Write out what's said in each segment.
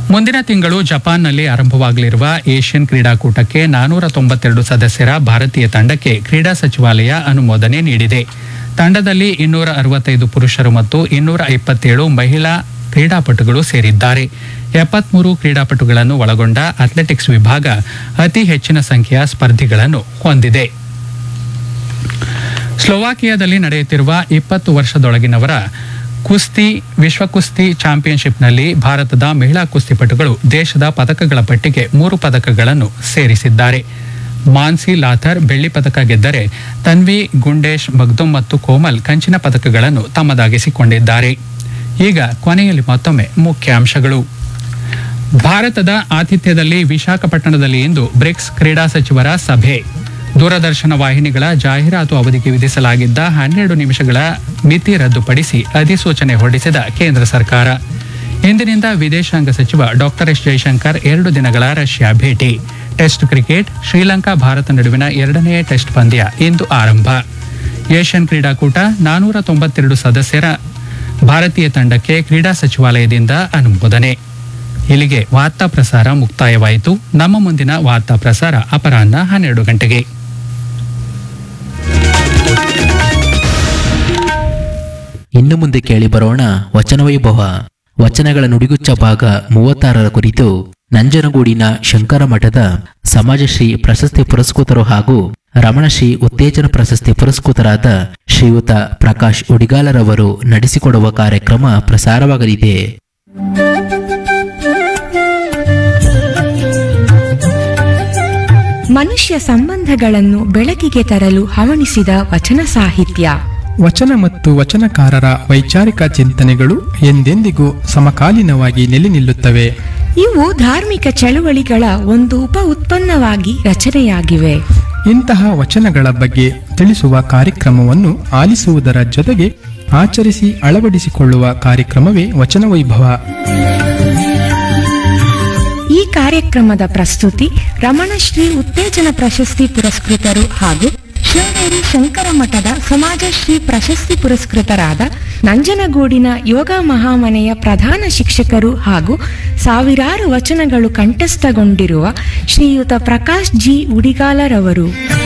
ಮುಂದಿನ ತಿಂಗಳು ಜಪಾನ್ನಲ್ಲಿ ಆರಂಭವಾಗಲಿರುವ ಏಷ್ಯನ್ ಕ್ರೀಡಾಕೂಟಕ್ಕೆ ನಾನೂರ ತೊಂಬತ್ತೆರಡು ಸದಸ್ಯರ ಭಾರತೀಯ ತಂಡಕ್ಕೆ ಕ್ರೀಡಾ ಸಚಿವಾಲಯ ಅನುಮೋದನೆ ನೀಡಿದೆ ತಂಡದಲ್ಲಿ ಇನ್ನೂರ ಅರವತ್ತೈದು ಪುರುಷರು ಮತ್ತು ಇನ್ನೂರ ಇಪ್ಪತ್ತೇಳು ಮಹಿಳಾ ಕ್ರೀಡಾಪಟುಗಳು ಸೇರಿದ್ದಾರೆ ಎಪ್ಪತ್ಮೂರು ಕ್ರೀಡಾಪಟುಗಳನ್ನು ಒಳಗೊಂಡ ಅಥ್ಲೆಟಿಕ್ಸ್ ವಿಭಾಗ ಅತಿ ಹೆಚ್ಚಿನ ಸಂಖ್ಯೆಯ ಸ್ಪರ್ಧಿಗಳನ್ನು ಹೊಂದಿದೆ ಸ್ಲೋವಾಕಿಯಾದಲ್ಲಿ ನಡೆಯುತ್ತಿರುವ ಇಪ್ಪತ್ತು ವರ್ಷದೊಳಗಿನವರ ಕುಸ್ತಿ ವಿಶ್ವ ಕುಸ್ತಿ ಚಾಂಪಿಯನ್ಶಿಪ್ನಲ್ಲಿ ಭಾರತದ ಮಹಿಳಾ ಕುಸ್ತಿಪಟುಗಳು ದೇಶದ ಪದಕಗಳ ಪಟ್ಟಿಗೆ ಮೂರು ಪದಕಗಳನ್ನು ಸೇರಿಸಿದ್ದಾರೆ ಮಾನ್ಸಿ ಲಾಥರ್ ಬೆಳ್ಳಿ ಪದಕ ಗೆದ್ದರೆ ತನ್ವಿ ಗುಂಡೇಶ್ ಮಗ್ದುಮ್ ಮತ್ತು ಕೋಮಲ್ ಕಂಚಿನ ಪದಕಗಳನ್ನು ತಮ್ಮದಾಗಿಸಿಕೊಂಡಿದ್ದಾರೆ ಈಗ ಕೊನೆಯಲ್ಲಿ ಮತ್ತೊಮ್ಮೆ ಮುಖ್ಯಾಂಶಗಳು ಭಾರತದ ಆತಿಥ್ಯದಲ್ಲಿ ವಿಶಾಖಪಟ್ಟಣದಲ್ಲಿ ಇಂದು ಬ್ರಿಕ್ಸ್ ಕ್ರೀಡಾ ಸಚಿವರ ಸಭೆ ದೂರದರ್ಶನ ವಾಹಿನಿಗಳ ಜಾಹೀರಾತು ಅವಧಿಗೆ ವಿಧಿಸಲಾಗಿದ್ದ ಹನ್ನೆರಡು ನಿಮಿಷಗಳ ಮಿತಿ ರದ್ದುಪಡಿಸಿ ಅಧಿಸೂಚನೆ ಹೊರಡಿಸಿದ ಕೇಂದ್ರ ಸರ್ಕಾರ ಇಂದಿನಿಂದ ವಿದೇಶಾಂಗ ಸಚಿವ ಡಾಕ್ಟರ್ ಎಸ್ ಜೈಶಂಕರ್ ಎರಡು ದಿನಗಳ ರಷ್ಯಾ ಭೇಟಿ ಟೆಸ್ಟ್ ಕ್ರಿಕೆಟ್ ಶ್ರೀಲಂಕಾ ಭಾರತ ನಡುವಿನ ಎರಡನೇ ಟೆಸ್ಟ್ ಪಂದ್ಯ ಇಂದು ಆರಂಭ ಏಷ್ಯನ್ ಕ್ರೀಡಾಕೂಟ ನಾನೂರ ತೊಂಬತ್ತೆರಡು ಸದಸ್ಯರ ಭಾರತೀಯ ತಂಡಕ್ಕೆ ಕ್ರೀಡಾ ಸಚಿವಾಲಯದಿಂದ ಅನುಮೋದನೆ ಇಲ್ಲಿಗೆ ವಾರ್ತಾ ಪ್ರಸಾರ ಮುಕ್ತಾಯವಾಯಿತು ನಮ್ಮ ಮುಂದಿನ ವಾರ್ತಾ ಪ್ರಸಾರ ಅಪರಾಹ್ನ ಹನ್ನೆರಡು ಗಂಟೆಗೆ ಇನ್ನು ಮುಂದೆ ಕೇಳಿ ಬರೋಣ ವಚನ ವೈಭವ ವಚನಗಳ ನುಡಿಗುಚ್ಚ ಭಾಗ ಮೂವತ್ತಾರರ ಕುರಿತು ನಂಜನಗೂಡಿನ ಶಂಕರ ಮಠದ ಸಮಾಜಶ್ರೀ ಪ್ರಶಸ್ತಿ ಪುರಸ್ಕೃತರು ಹಾಗೂ ರಮಣಶ್ರೀ ಉತ್ತೇಜನ ಪ್ರಶಸ್ತಿ ಪುರಸ್ಕೃತರಾದ ಶ್ರೀಯುತ ಪ್ರಕಾಶ್ ಉಡಿಗಾಲರವರು ನಡೆಸಿಕೊಡುವ ಕಾರ್ಯಕ್ರಮ ಪ್ರಸಾರವಾಗಲಿದೆ ಮನುಷ್ಯ ಸಂಬಂಧಗಳನ್ನು ಬೆಳಕಿಗೆ ತರಲು ಹವಣಿಸಿದ ವಚನ ಸಾಹಿತ್ಯ ವಚನ ಮತ್ತು ವಚನಕಾರರ ವೈಚಾರಿಕ ಚಿಂತನೆಗಳು ಎಂದೆಂದಿಗೂ ಸಮಕಾಲೀನವಾಗಿ ನೆಲೆ ನಿಲ್ಲುತ್ತವೆ ಇವು ಧಾರ್ಮಿಕ ಚಳುವಳಿಗಳ ಒಂದು ಉಪ ಉತ್ಪನ್ನವಾಗಿ ರಚನೆಯಾಗಿವೆ ಇಂತಹ ವಚನಗಳ ಬಗ್ಗೆ ತಿಳಿಸುವ ಕಾರ್ಯಕ್ರಮವನ್ನು ಆಲಿಸುವುದರ ಜೊತೆಗೆ ಆಚರಿಸಿ ಅಳವಡಿಸಿಕೊಳ್ಳುವ ಕಾರ್ಯಕ್ರಮವೇ ವಚನ ವೈಭವ ಈ ಕಾರ್ಯಕ್ರಮದ ಪ್ರಸ್ತುತಿ ರಮಣಶ್ರೀ ಉತ್ತೇಜನ ಪ್ರಶಸ್ತಿ ಪುರಸ್ಕೃತರು ಹಾಗೂ ಶೃಂಗೇರಿ ಶಂಕರ ಮಠದ ಸಮಾಜಶ್ರೀ ಪ್ರಶಸ್ತಿ ಪುರಸ್ಕೃತರಾದ ನಂಜನಗೂಡಿನ ಯೋಗ ಮಹಾಮನೆಯ ಪ್ರಧಾನ ಶಿಕ್ಷಕರು ಹಾಗೂ ಸಾವಿರಾರು ವಚನಗಳು ಕಂಠಸ್ಥಗೊಂಡಿರುವ ಶ್ರೀಯುತ ಪ್ರಕಾಶ್ ಜಿ ಉಡಿಗಾಲರವರು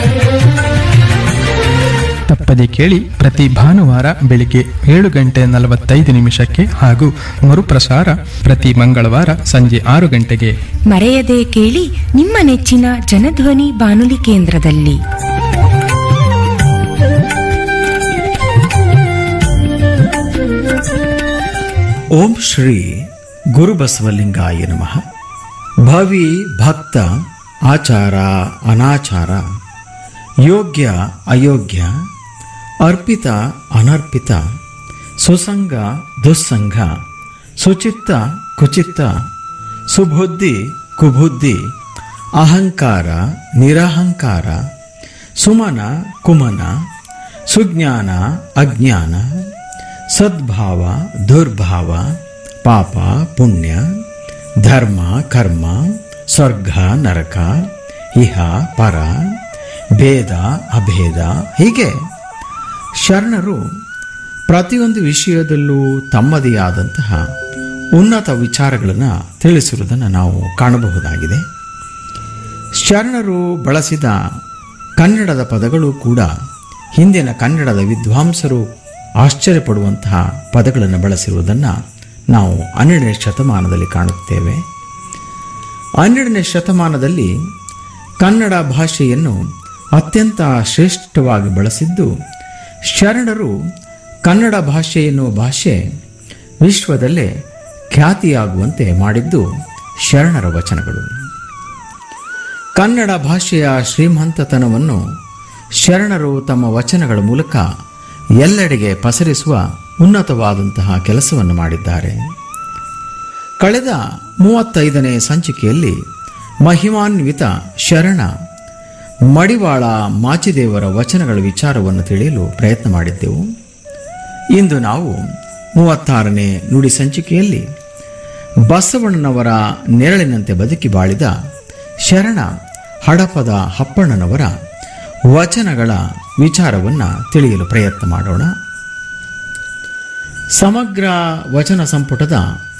ತಪ್ಪದೆ ಕೇಳಿ ಪ್ರತಿ ಭಾನುವಾರ ಬೆಳಿಗ್ಗೆ ಏಳು ಗಂಟೆ ನಲವತ್ತೈದು ನಿಮಿಷಕ್ಕೆ ಹಾಗೂ ಮರುಪ್ರಸಾರ ಪ್ರತಿ ಮಂಗಳವಾರ ಸಂಜೆ ಆರು ಗಂಟೆಗೆ ಮರೆಯದೆ ಕೇಳಿ ನಿಮ್ಮ ನೆಚ್ಚಿನ ಜನಧ್ವನಿ ಬಾನುಲಿ ಕೇಂದ್ರದಲ್ಲಿ ಓಂ ಶ್ರೀ ಗುರುಬಸವಲಿಂಗಾಯ ನಮಃ ಭವಿ ಭಕ್ತ ಆಚಾರ ಅನಾಚಾರ ಯೋಗ್ಯ ಅಯೋಗ್ಯ ಅರ್ಪಿತ ಅನರ್ಪಿತ ಸುಸಂಗ ದುಸ್ಸಂಗ ಸುಚಿತ್ತ ಕುಚಿತ್ತ ಸುಬುದ್ಧಿ ಕುಬುದ್ಧಿ ಅಹಂಕಾರ ನಿರಹಂಕಾರ ಸುಮನ ಕುಮನ ಸುಜ್ಞಾನ ಅಜ್ಞಾನ ಸದ್ಭಾವ ದುರ್ಭಾವ ಪಾಪ ಪುಣ್ಯ ಧರ್ಮ ಕರ್ಮ ಸ್ವರ್ಗ ನರಕ ಇಹ ಪರ ಭೇದ ಅಭೇದ ಹೀಗೆ ಶರಣರು ಪ್ರತಿಯೊಂದು ವಿಷಯದಲ್ಲೂ ತಮ್ಮದೇ ಆದಂತಹ ಉನ್ನತ ವಿಚಾರಗಳನ್ನು ತಿಳಿಸಿರುವುದನ್ನು ನಾವು ಕಾಣಬಹುದಾಗಿದೆ ಶರಣರು ಬಳಸಿದ ಕನ್ನಡದ ಪದಗಳು ಕೂಡ ಹಿಂದಿನ ಕನ್ನಡದ ವಿದ್ವಾಂಸರು ಆಶ್ಚರ್ಯಪಡುವಂತಹ ಪದಗಳನ್ನು ಬಳಸಿರುವುದನ್ನು ನಾವು ಹನ್ನೆರಡನೇ ಶತಮಾನದಲ್ಲಿ ಕಾಣುತ್ತೇವೆ ಹನ್ನೆರಡನೇ ಶತಮಾನದಲ್ಲಿ ಕನ್ನಡ ಭಾಷೆಯನ್ನು ಅತ್ಯಂತ ಶ್ರೇಷ್ಠವಾಗಿ ಬಳಸಿದ್ದು ಶರಣರು ಕನ್ನಡ ಭಾಷೆ ಎನ್ನುವ ಭಾಷೆ ವಿಶ್ವದಲ್ಲೇ ಖ್ಯಾತಿಯಾಗುವಂತೆ ಮಾಡಿದ್ದು ಶರಣರ ವಚನಗಳು ಕನ್ನಡ ಭಾಷೆಯ ಶ್ರೀಮಂತತನವನ್ನು ಶರಣರು ತಮ್ಮ ವಚನಗಳ ಮೂಲಕ ಎಲ್ಲೆಡೆಗೆ ಪಸರಿಸುವ ಉನ್ನತವಾದಂತಹ ಕೆಲಸವನ್ನು ಮಾಡಿದ್ದಾರೆ ಕಳೆದ ಮೂವತ್ತೈದನೇ ಸಂಚಿಕೆಯಲ್ಲಿ ಮಹಿಮಾನ್ವಿತ ಶರಣ ಮಡಿವಾಳ ಮಾಚಿದೇವರ ವಚನಗಳ ವಿಚಾರವನ್ನು ತಿಳಿಯಲು ಪ್ರಯತ್ನ ಮಾಡಿದ್ದೆವು ಇಂದು ನಾವು ಮೂವತ್ತಾರನೇ ನುಡಿ ಸಂಚಿಕೆಯಲ್ಲಿ ಬಸವಣ್ಣನವರ ನೆರಳಿನಂತೆ ಬದುಕಿ ಬಾಳಿದ ಶರಣ ಹಡಪದ ಹಪ್ಪಣ್ಣನವರ ವಚನಗಳ ವಿಚಾರವನ್ನು ತಿಳಿಯಲು ಪ್ರಯತ್ನ ಮಾಡೋಣ ಸಮಗ್ರ ವಚನ ಸಂಪುಟದ